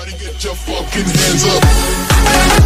Everybody get your fucking hands up.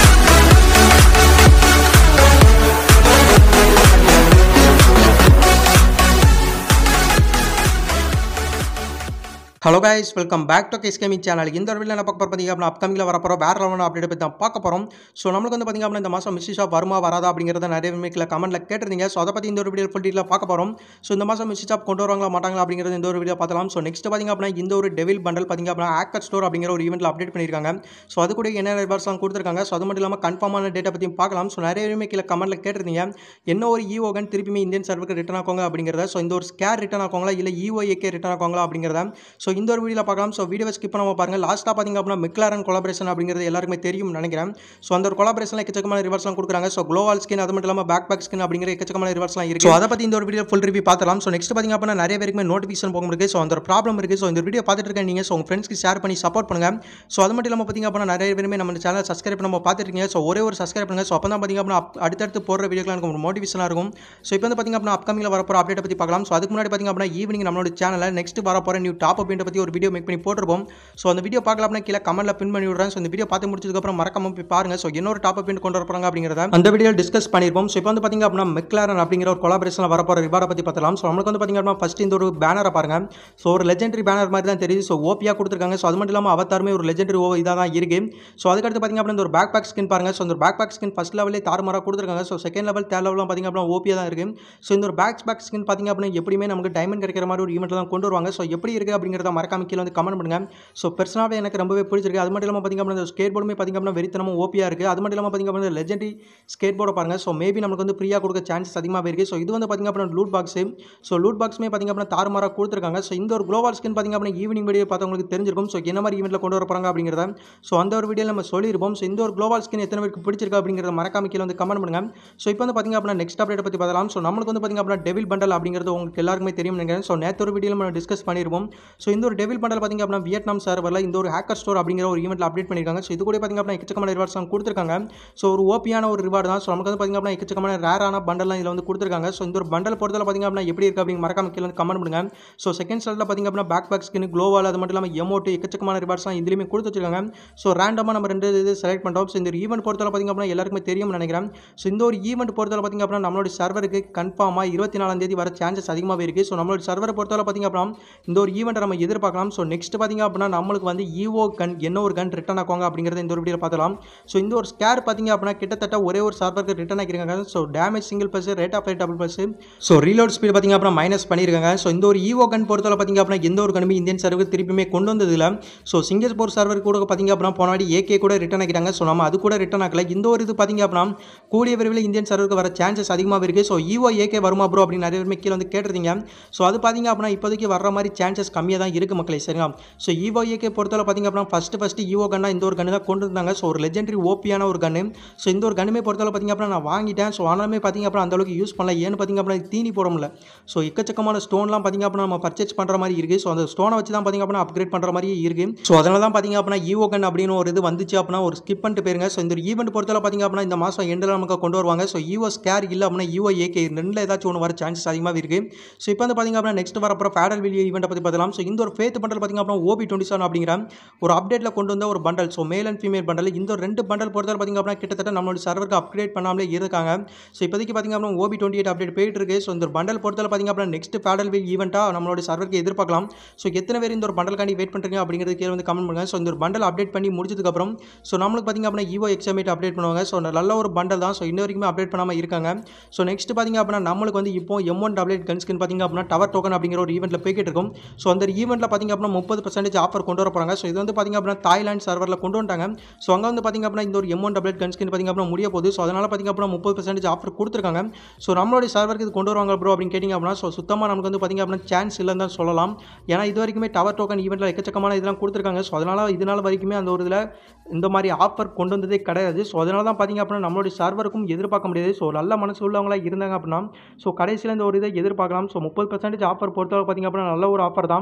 Hello guys welcome back to case gaming channel இந்த ஒரு video என்ன பார்க்க போகிறோம் பார்த்தீங்க அப்படின்னா அப்கமிங்கில் வரப்போகிற வேறு லெவல் அப்டேட் பற்றி தான் பார்க்க போகிறோம் ஸோ நம்மளுக்கு வந்து பார்த்தீங்க அப்படின்னா இந்த மாதம் மிஸ்ஸி ஷாப் வருமா வராதா அப்படிங்கிறத நிறைய வீக்கில் கமெண்ட்டில் கேட்டிருந்தீங்க ஸோ அதை பற்றி இந்த ஒரு வீடியோ ஃபுல் டீட்டில் பார்க்க போகிறோம் ஸோ இந்த மாதம் மிஸ்ஸி ஷாப் கொண்டு வருவாங்களா மாட்டாங்களா அப்படிங்கிறது இந்த ஒரு வீடியோ பார்த்தலாம் ஸோ நெக்ஸ்ட் பார்த்தீங்க அப்படின்னா இந்த ஒரு டெவில் பண்டல் பார்த்தீங்க அப்படின்னா ஆக்கர் ஸ்டோர் அப்படிங்கிற ஒரு ஈவெண்ட்டில் அப்டேட் பண்ணியிருக்காங்க ஸோ அது கூட என்ன ரிவர்ஸ்லாம் கொடுத்துருக்காங்க ஸோ அது மட்டும் இல்லாமல் கன்ஃபார்மான டேட்டா பற்றியும் பார்க்கலாம் ஸோ நிறைய பேருமே கீழே கமெண்ட்டில் கேட்டிருந்தீங்க என்ன ஒரு ஈஓகன் திருப்பியுமே இந்தியன் சர்வருக்கு ரிட்டர்ன் ஆக்குவாங்க அப்படிங்கிறத ஸோ இந்த ஒரு ஸ்கேர் ரிட்டர்ன் ஆக்குவாங்களா இல்லை இஓஏகே ரிட்டர்ன் ஆக்குவாங்களா அப்படிங்கிறத ஸோ இந்த ஒரு வீடியோவில் பார்க்கலாம் ஸோ வீடியோ ஸ்கிப் பண்ணாம பாருங்க லாஸ்ட்டாக பார்த்தீங்க அப்படின்னா மெக்லாரன் கொலாபரேஷன் அப்படிங்கிறது எல்லாருக்குமே தெரியும் நினைக்கிறேன் ஸோ அந்த ஒரு கொலாபரேஷனில் எக்கச்சக்கமான ரிவர்ஸ்லாம் கொடுக்குறாங்க ஸோ குளோவால் ஸ்கின் அது மட்டும் இல்லாமல் பேக் பேக் ஸ்கின் அப்படிங்கிற எக்கச்சக்கமான ரிவர்ஸ்லாம் இருக்கு ஸோ அதை பற்றி இந்த ஒரு வீடியோ ஃபுல் ரிவ்யூ பார்த்துலாம் ஸோ நெக்ஸ்ட் பார்த்தீங்க அப்படின்னா நிறைய பேருக்குமே நோட்டிஃபிகேஷன் போக முடியுது ஸோ அந்த ஒரு ப்ராப்ளம் இருக்குது ஸோ இந்த வீடியோ பார்த்துட்டு இருக்கேன் நீங்கள் ஸோ உங்கள் ஃப்ரெண்ட்ஸ்க்கு ஷேர் பண்ணி சப்போர்ட் பண்ணுங்க ஸோ அது மட்டும் இல்லாமல் பார்த்தீங்க அப்படின்னா நிறைய பேருமே நம்ம சேனல் சப்ஸ்கிரைப் பண்ணாம பார்த்துட்டு இருக்கீங்க ஸோ ஒரே ஒரு சப்ஸ்கிரைப் பண்ணுங்க ஸோ அப்போ தான் பார்த்தீங்க அப்படின்னா அப்- அடுத்தடுத்து போடுற வீடியோக்கெலாம் எனக்கு ஒரு மோட்டிவேஷனாக இருக்கும் ஸோ இப்போ வந்து பார்த்தீங்க அப்படின்னா அப்கமிங்கில் வரப்போகிற அப்டேட் பற்றி பார்க்கலாம் ஸோ அதுக்கு முன்னாடி பார்த்தீங்க அப்படின்னா ஈவினிங் நம்மளோட சேனலில் நெக்ஸ்ட் வரப்போகிற நியூ டாப் அப்படின்ற பற்றி ஒரு வீடியோ மேக் பண்ணி போட்டிருப்போம் ஸோ அந்த வீடியோ பார்க்கலாம் அப்படின்னா கீழே கமெண்ட்டில் பின் பண்ணி விடுறேன் ஸோ இந்த வீடியோ பார்த்து முடிச்சதுக்கப்புறம் மறக்காம போய் பாருங்க ஸோ இன்னொரு டாப் பின் கொண்டு வர போகிறாங்க அப்படிங்கிறத அந்த வீடியோ டிஸ்கஸ் பண்ணியிருப்போம் ஸோ இப்போ வந்து பார்த்தீங்க அப்படின்னா மெக்லாரன் அப்படிங்கிற ஒரு கொலாபரேஷனில் வரப்போகிற ரிவார்டை பற்றி பார்த்தலாம் ஸோ நம்மளுக்கு வந்து பார்த்தீங்க அப்படின்னா ஃபஸ்ட் இந்த ஒரு பேனரை பாருங்க ஸோ ஒரு லெஜெண்டரி பேனர் மாதிரி தான் தெரியுது ஸோ ஓபியாக கொடுத்துருக்காங்க ஸோ அது மட்டும் இல்லாமல் அவத்தாருமே ஒரு லெஜெண்டரி ஓ இதாக தான் இருக்கு ஸோ அதுக்கடுத்து பார்த்தீங்க அப்படின்னா இந்த ஒரு பேக் பேக் ஸ்கின் பாருங்க ஸோ இந்த பேக் பேக் ஸ்கின் ஃபஸ்ட் லெவலே தாறுமாறாக கொடுத்துருக்காங்க ஸோ செகண்ட் லெவல் தேர்ட் லெவலாம் பார்த்தீங்க அப்படின்னா ஓபியாக தான் இருக்கு ஸோ இந்த ஒரு பேக் பேக் ஸ்கின் பார்த்தீங்க அப்படின்னா எப்படியுமே நமக்கு டைமண்ட் கிடைக்கிற மாதிரி ஒரு ஈவெண்ட்டில் தான் கொண்டு வருவாங்க ஸோ எப்படி இருக்குது அப்படிங்கிறத மறக்காம கீழே வந்து கமெண்ட் பண்ணுங்க ஸோ பர்சனலாகவே எனக்கு ரொம்பவே பிடிச்சிருக்கு அது மட்டும் இல்லாமல் பார்த்தீங்க அப்படின்னா இந்த ஸ்கேட் போர்டுமே பார்த்தீங்க அப்படின்னா வெறித்தனமும் ஓபியாக இருக்குது அது மட்டும் இல்லாமல் பார்த்தீங்க அப்படின்னா லெஜெண்டரி ஸ்கேட் போர்டை பாருங்க ஸோ மேபி நமக்கு வந்து ஃப்ரீயாக கொடுக்க சான்சஸ் அதிகமாக இருக்குது ஸோ இது வந்து பார்த்தீங்க அப்படின்னா லூட் பாக்ஸ் ஸோ லூட் பாக்ஸுமே பார்த்தீங்க அப்படின்னா தாறுமாறாக கொடுத்துருக்காங்க ஸோ இந்த ஒரு குளோபால் ஸ்கின் பார்த்தீங்க அப்படின்னா ஈவினிங் வீடியோ பார்த்தவங்களுக்கு தெரிஞ்சிருக்கும் ஸோ என்ன மாதிரி ஈவெண்ட்டில் கொண்டு வர போகிறாங்க அப்படிங்கிறத ஸோ அந்த ஒரு வீடியோ நம்ம சொல்லியிருப்போம் ஸோ இந்த ஒரு குளோபால் ஸ்கின் எத்தனை பேருக்கு பிடிச்சிருக்கு அப்படிங்கிறத மறக்காம கீழே வந்து கமெண்ட் பண்ணுங்க ஸோ இப்போ வந்து பார்த்தீங்க அப்படின்னா நெக்ஸ்ட் அப்டேட் பற்றி பார்த்தலாம் ஸோ நம்மளுக்கு வந்து பார்த்தீங்க அப்படின்னா டெவில் பண்டல் அப்படிங்கிறது உங்களுக்கு எல்லாருக்குமே தெரியும் நினைக்கிறேன் ஸோ நேற்று ஒரு வீடியோ நம்ம டிஸ்கஸ் பண்ணியிருப்போம் ஸோ இந்த ஒரு டெவில் பண்டல் பார்த்தீங்க அப்படின்னா வியட்நாம் சர்வரில் இந்த ஒரு ஹேக்கர் ஸ்டோர் அப்படிங்கிற ஒரு ஈவெண்ட்டில் அப்டேட் பண்ணியிருக்காங்க ஸோ இது கூட பார்த்தீங்க அப்படின்னா எக்கச்சக்கமான ரிவார்ட்ஸ் தான் கொடுத்துருக்காங்க ஸோ ஒரு ஓபியான ஒரு ரிவார்டு தான் ஸோ நமக்கு வந்து பார்த்தீங்க அப்படின்னா எக்கச்சக்கமான ரேரான பண்டல்லாம் இதில் வந்து கொடுத்துருக்காங்க ஸோ இந்த ஒரு பண்டல் பொறுத்தல பார்த்தீங்க அப்படின்னா எப்படி இருக்குது அப்படிங்க மறக்காம கீழே வந்து கமெண்ட் பண்ணுங்க ஸோ செகண்ட் ஸ்டாரில் பார்த்தீங்க அப்படின்னா பேக் பேக் ஸ்கின் க்ளோவால் அது மட்டும் இல்லாமல் எமோட்டு எக்கச்சக்கமான ரிவார்ட்ஸ்லாம் இதுலேயுமே கொடுத்து வச்சிருக்காங்க ஸோ ரேண்டமாக நம்ம ரெண்டு இது செலக்ட் பண்ணுறோம் ஸோ இந்த ஈவெண்ட் பொறுத்தவரை பார்த்தீங்க அப்படின்னா எல்லாருக்குமே தெரியும்னு நினைக்கிறேன் ஸோ இந்த ஒரு ஈவெண்ட் பொறுத்தவரை பார்த்தீங்க அப்படின்னா நம்மளோட சர்வருக்கு கன்ஃபார்மாக இருபத்தி நாலாம் தேதி வர சான்சஸ் அதிகமாகவே இருக்குது ஸோ நம்மளோட சர்வரை பொறுத்தவரை பார்த்தீங்க அப்படின்னா இந்த ஒரு ஈவெண்ட்டை நம்ம எதிர்பார்க்கலாம் ஸோ நெக்ஸ்ட் பார்த்தீங்க அப்படின்னா நம்மளுக்கு வந்து ஈஓ கன் என்ன ஒரு கன் ரிட்டர்ன் ஆக்குவாங்க அப்படிங்கிறத இந்த ஒரு வீடியோ பார்த்தலாம் ஸோ இந்த ஒரு ஸ்கேர் பார்த்தீங்க அப்படின்னா கிட்டத்தட்ட ஒரே ஒரு சர்வருக்கு ரிட்டர்ன் ஆக்கிருக்காங்க so damage single plus rate of right double plus so reload speed பார்த்தீங்க அப்படின்னா மைனஸ் பண்ணியிருக்காங்க ஸோ இந்த ஒரு ஈஓ கன் பொறுத்தவரை பார்த்தீங்க அப்படின்னா எந்த ஒரு கனுமே இந்தியன் சர்வர் திருப்பியுமே கொண்டு வந்ததில்ல ஸோ சிங்கப்பூர் சர்வர் கூட பார்த்தீங்க அப்படின்னா போனாடி ஏகே கூட ரிட்டர்ன் ஆக்கிட்டாங்க ஸோ நம்ம அது கூட ரிட்டர்ன் ஆக்கல இந்த ஒரு இது பார்த்தீங்க அப்படின்னா கூடிய விரைவில் இந்தியன் சர்வருக்கு வர சான்சஸ் அதிகமாக இருக்குது ஸோ ஈஓ ஏகே வருமா ப்ரோ அப்படின்னு நிறைய பேருமே கீழே வந்து கேட்டிருந்தீங்க ஸோ அது பார்த்தீங்க அப்படின்னா இப்போதைக்கு வர மாதிரி சான்சஸ் கம்மியாக தான் இருக்குது மக்களே சரிங்களா ஸோ ஈஓ ஏகே பொறுத்தவரை பார்த்தீங்க அப்படின்னா ஃபஸ்ட்டு ஃபஸ்ட்டு ஈஓ கன்னா இந்த ஒரு கன்று தான் கொண்டு இருந்தாங்க ஸோ ஒரு லெஜெண்டரி ஓபியான ஒரு கன்று ஸோ இந்த ஒரு கண்ணுமே பொறுத்தவரை பார்த்தீங்க அப்படின்னா நான் வாங்கிட்டேன் ஸோ ஆனாலுமே பார்த்தீங்க அப்படின்னா அந்த அளவுக்கு யூஸ் பண்ணல ஏன்னு பார்த்தீங்க அப்படின்னா தீனி போட முடியல ஸோ எக்கச்சக்கமான ஸ்டோன்லாம் பார்த்தீங்க அப்படின்னா நம்ம பர்ச்சேஸ் பண்ணுற மாதிரி இருக்குது ஸோ அந்த ஸ்டோனை வச்சு தான் பார்த்தீங்க அப்படின்னா அப்கிரேட் பண்ணுற மாதிரி இருக்குது ஸோ அதனால தான் பார்த்தீங்க அப்படின்னா ஈஓ கன் அப்படின்னு ஒரு இது வந்துச்சு அப்படின்னா ஒரு ஸ்கிப் பண்ணிட்டு போயிருங்க ஸோ இந்த ஈவெண்ட் பொறுத்தவரை பார்த்தீங்க அப்படின்னா இந்த மாதம் எண்டில் நமக்கு கொண்டு வருவாங்க ஸோ ஈஓ ஸ்கேர் இல்லை அப்படின்னா ஈஓ ஏகே ரெண்டில் ஏதாச்சும் ஒன்று வர சான்சஸ் அதிகமாக இருக்குது ஸோ இப்போ வந்து பார்த்தீங்க அப்படின்னா நெக்ஸ்ட் வரப்போ ஃபேடல் வீடியோ ஈவெண்ட்டை பற்றி பார்த்தலாம் ஸோ இந்த ஒரு ஃபேத் பண்டல் பார்த்தீங்க அப்படின்னா ஓபி டுவெண்ட்டி செவன் அப்படிங்கிற ஒரு அப்டேட்டில் கொண்டு வந்த ஒரு bundle so male and female bundle இந்த ஒரு ரெண்டு பண்டல் பொறுத்தவரை பார்த்தீங்க அப்படின்னா கிட்டத்தட்ட நம்மளோட சர்வருக்கு அப்கிரேட் பண்ணாமலே இருக்காங்க ஸோ இப்போதைக்கு பார்த்தீங்க அப்படின்னா ஓபி டுவெண்ட்டி எயிட் அப்டேட் போயிட்டு இருக்கு ஸோ இந்த பண்டல் பொறுத்தவரை பார்த்தீங்க அப்படின்னா நெக்ஸ்ட் ஃபேடல் வீல் ஈவெண்ட்டாக நம்மளோட சர்வருக்கு எதிர்பார்க்கலாம் ஸோ எத்தனை பேர் இந்த ஒரு பண்டல்காண்டி வெயிட் பண்ணுறீங்க அப்படிங்கிறது கீழே வந்து கமெண்ட் பண்ணுங்க ஸோ இந்த ஒரு பண்டல் அப்டேட் பண்ணி முடிச்சதுக்கப்புறம் ஸோ நம்மளுக்கு பார்த்தீங்க அப்படின்னா ஈவோ எக்ஸாமேட் அப்டேட் பண்ணுவாங்க ஸோ நல்ல ஒரு பண்டல் தான் ஸோ இன்ன வரைக்குமே அப்டேட் பண்ணாமல் இருக்காங்க ஸோ நெக்ஸ்ட் பார்த்தீங்க அப்படின்னா நம்மளுக்கு வந்து இப்போ M one update gun skin பார்த்தீங்க அப்படின்னா டவர் டோக்கன் அப்படிங்கிற ஒரு ஈவெண்ட்டில் போய்கிட்டு இருக்கும் ஸோ அந்த ஈவெண்ட்டில் பார்த்தீங்க அப்படின்னா முப்பது பர்சன்டேஜ் ஆஃபர் கொண்டு வர போகிறாங்க ஸோ இது வந்து பார்த்தீங்க அப்படின்னா தாய்லாந்து சர்வரில் கொண்டு வந்துட்டாங்க ஸோ அங்கே வந்து பார்த்தீங்க அப்படின்னா இந்த ஒரு M one update gun skin பார்த்தீங்க அப்படின்னா முடிய போகுது ஸோ அதனால் பார்த்தீங்க அப்படின்னா முப்பது பர்சன்டேஜ் ஆஃபர் கொடுத்துருக்காங்க ஸோ நம்மளுடைய சர்வருக்கு இது கொண்டு வருவாங்க ப்ரோ அப்படின்னு கேட்டிங்க அப்படின்னா ஸோ சுத்தமாக நமக்கு வந்து பார்த்தீங்க அப்படின்னா சான்ஸ் இல்லைன்னு தான் சொல்லலாம் ஏன்னா இது வரைக்குமே டவர் டோக்கன் ஈவெண்ட்டில் எக்கச்சக்கமான இதெல்லாம் கொடுத்துருக்காங்க ஸோ அதனால் இதனால் வரைக்குமே அந்த ஒரு இதில் இந்த மாதிரி ஆஃபர் கொண்டு வந்ததே கிடையாது ஸோ அதனால தான் பார்த்தீங்க அப்படின்னா நம்மளுடைய சர்வருக்கும் எதிர்பார்க்க முடியாது ஸோ நல்ல மனசு உள்ளவங்களா இருந்தாங்க அப்படின்னா ஸோ கடைசியில் இந்த ஒரு இதை எதிர்பார்க்கலாம் ஸோ முப்பது பர்சன்டேஜ் ஆஃபர் பொறுத்தவரை பார்த்தீங்க அப்படின்னா நல்ல ஒரு ஆஃபர் தான் ஸோ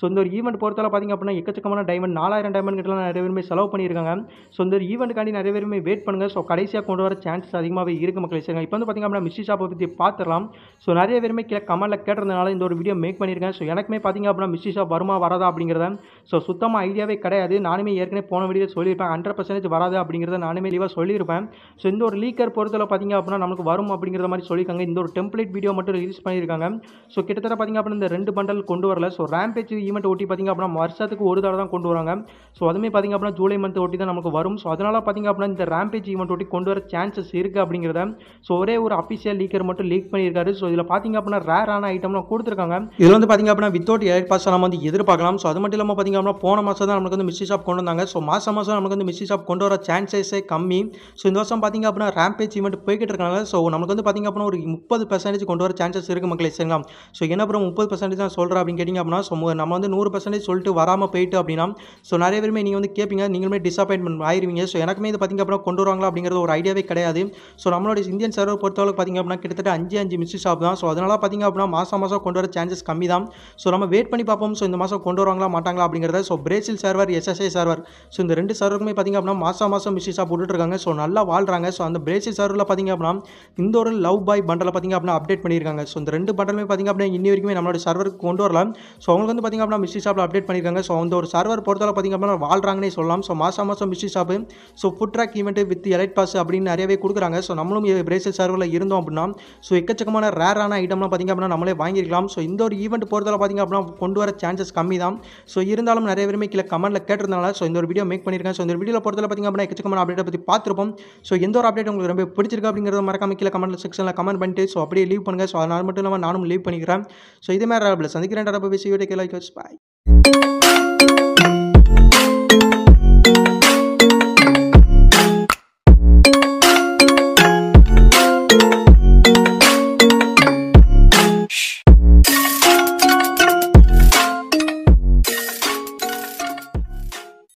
ஸோ இந்த ஒரு ஈவெண்ட் பொறுத்தவரை பார்த்திங்க அப்படின்னா எக்கச்சக்கமான டைமண்ட் நாலாயிரம் டைமண்ட் கிட்டலாம் நிறைய பேருமே செலவு பண்ணியிருக்காங்க ஸோ இந்த ஒரு ஈவெண்ட்டுக்காண்டி நிறைய பேருமே வெயிட் பண்ணுங்கள் ஸோ கடைசியாக கொண்டு வர சான்சஸ் அதிகமாகவே இருக்குது மக்கள் சரிங்க இப்போ வந்து பார்த்திங்க அப்படின்னா மிஸ்ஸி ஷாப்பை பற்றி பார்த்துடலாம் ஸோ நிறைய பேருமே கீழே கமெண்ட்டில் கேட்டிருந்தனால இந்த ஒரு வீடியோ மேக் பண்ணியிருக்கேன் ஸோ எனக்குமே பார்த்திங்க அப்படின்னா மிஸ்ஸி ஷாப் வருமா வராதா அப்படிங்கிறத ஸோ சுத்தமாக ஐடியாவே கிடையாது நானுமே ஏற்கனவே போன வீடியோ சொல்லியிருப்பேன் ஹண்ட்ரட் பர்சன்டேஜ் வராது அப்படிங்கிறத நானுமே லீவாக சொல்லியிருப்பேன் ஸோ இந்த ஒரு லீக்கர் பொறுத்தவரை பார்த்திங்க அப்படின்னா நமக்கு வரும் அப்படிங்கிற மாதிரி சொல்லியிருக்காங்க இந்த ஒரு டெம்ப்ளேட் வீடியோ மட்டும் ரிலீஸ் பண்ணியிருக்காங்க ஸோ கிட்டத்தட்ட பார்த்திங்க அப்படின்னா இந்த ரெண்டு பண்டல் கொண்டு வரல ஸோ ரேம்பேஜ் ஈவெண்ட் ஒட்டி பார்த்திங்க அப்படின்னா வருஷத்துக்கு ஒரு தடவை தான் கொண்டு வராங்க ஸோ அதுவுமே பார்த்திங்க அப்படின்னா ஜூலை மந்த் ஒட்டி தான் நமக்கு வரும் ஸோ அதனால் பார்த்திங்க அப்படின்னா இந்த ரேம்பேஜ் ஈவெண்ட் ஒட்டி கொண்டு வர சான்சஸ் இருக்குது அப்படிங்கிறத ஸோ ஒரே ஒரு அஃபிஷியல் லீக்கர் மட்டும் லீக் பண்ணியிருக்காரு ஸோ இதில் பார்த்திங்க அப்படின்னா ரேரான ஐட்டம்லாம் கொடுத்துருக்காங்க இதில் வந்து பார்த்திங்க அப்படின்னா வித்தவுட் எயிட் பாஸ் நம்ம வந்து எதிர்பார்க்கலாம் ஸோ அது மட்டும் இல்லாமல் பார்த்திங்க அப்படின்னா போன மாதம் தான் நமக்கு வந்து மிஸ்ஸி ஷாப் கொண்டு வந்தாங்க ஸோ மாதம் மாதம் நமக்கு வந்து மிஸ்ஸி ஷாப் கொண்டு வர சான்சஸே கம்மி ஸோ இந்த வருஷம் பார்த்திங்க அப்படின்னா ரேம்பேஜ் ஈவெண்ட் போய்கிட்டு இருக்காங்க ஸோ நமக்கு வந்து பார்த்திங்க அப்படின்னா ஒரு முப்பது பர்சன்டேஜ் கொண்டு வர சான்சஸ் இருக்குது மக்களே சரிங்களா ஸோ என்ன அப்புறம் முப்பது பர்சன்டேஜ் தான் சொல்கிறேன் அப்படின்னு கேட்டிங்க அப்படின்னா ஸோ மு- நம்ம வந்து நூறு பர்சன்டேஜ் சொல்லிட்டு வராமல் போயிட்டு அப்படின்னா ஸோ நிறைய பேருமே நீங்கள் வந்து கேட்பீங்க நீங்களுமே டிசப்பாயின்மெண்ட் ஆயிருவீங்க ஸோ எனக்குமே இது பார்த்திங்க அப்படின்னா கொண்டு வருவாங்களா அப்படிங்கிறது ஒரு ஐடியாவே கிடையாது ஸோ நம்மளோட இந்தியன் சர்வர் பொறுத்தவரை பார்த்திங்க அப்படின்னா கிட்டத்தட்ட அஞ்சு அஞ்சு மிஸ்ஸி ஷாப் தான் ஸோ அதனால் பார்த்திங்க அப்படின்னா மாதம் மாதம் கொண்டு வர சான்சஸ் கம்மி தான் ஸோ நம்ம வெயிட் பண்ணி பார்ப்போம் ஸோ இந்த மாதம் கொண்டு வருவாங்களா மாட்டாங்களா அப்படிங்கிறத so Brazil server SSI server so இந்த ரெண்டு சர்வருக்குமே பார்த்திங்க அப்படின்னா மாதம் மாதம் மிஸ்ஸி ஷாப் விட்டுருக்காங்க ஸோ நல்லா வாழ்றாங்க ஸோ அந்த பிரேசில் சர்வரில் பார்த்திங்க அப்படின்னா இந்த ஒரு லவ் பாய் பண்டலை பார்த்திங்க அப்படின்னா அப்டேட் பண்ணியிருக்காங்க ஸோ இந்த ரெண்டு பண்டலுமே பார்த்திங்க அப்படின்னா இன்னி வரைக்குமே நம்மளோட சர்வருக்கு கொண்டு வரலாம் ஸோ அவங்களுக்கு வந்து பார்த்திங்க அப்படின்னா மிஸ்ஸி ஷாப்பில் அப்டேட் பண்ணியிருக்காங்க ஸோ அந்த ஒரு சர்வர் பொறுத்தவரை பார்த்திங்க அப்படின்னா வாழ்றாங்கன்னே சொல்லலாம் ஸோ மாதம் மாதம் mystery shop so food track event with elite pass அப்படின்னு நிறையவே கொடுக்குறாங்க ஸோ நம்மளும் பிரேசில் சர்வரில் இருந்தோம் அப்படின்னா ஸோ எக்கச்சக்கமான ரேரான ஐட்டம்லாம் பார்த்திங்க அப்படின்னா நம்மளே வாங்கியிருக்கலாம் ஸோ இந்த ஒரு ஈவெண்ட் பொறுத்தவரை பார்த்திங்க அப்படின்னா கொண்டு வர சான்சஸ் கம்மி தான் ஸோ இருந்தாலும் நிறைய பேருமே கீழே கமெண்ட்டில் கேட்டிருந்தனால ஸோ இந்த ஒரு வீடியோ மேக் பண்ணியிருக்கேன் ஸோ இந்த வீடியோவில் பொறுத்தவரை பார்த்திங்க அப்படின்னா எக்கச்சக்கமான அப்டேட்டை பற்றி பார்த்துருப்போம் ஸோ எந்த ஒரு அப்டேட் உங்களுக்கு ரொம்ப பிடிச்சிருக்கு அப்படிங்கிறத மறக்காம கீழே கமெண்ட் செக்ஷனில் கமெண்ட் பண்ணிட்டு ஸோ அப்படியே லீவ் பண்ணுங்கள் ஸோ அதனால் மட்டும் இல்லாமல் நானும் லீவ் பண்ணிக்கிறேன் ஸோ இதே மாதிரி சந்திக்கிறேன் பேசி வீடியோ கேள்வி பாய்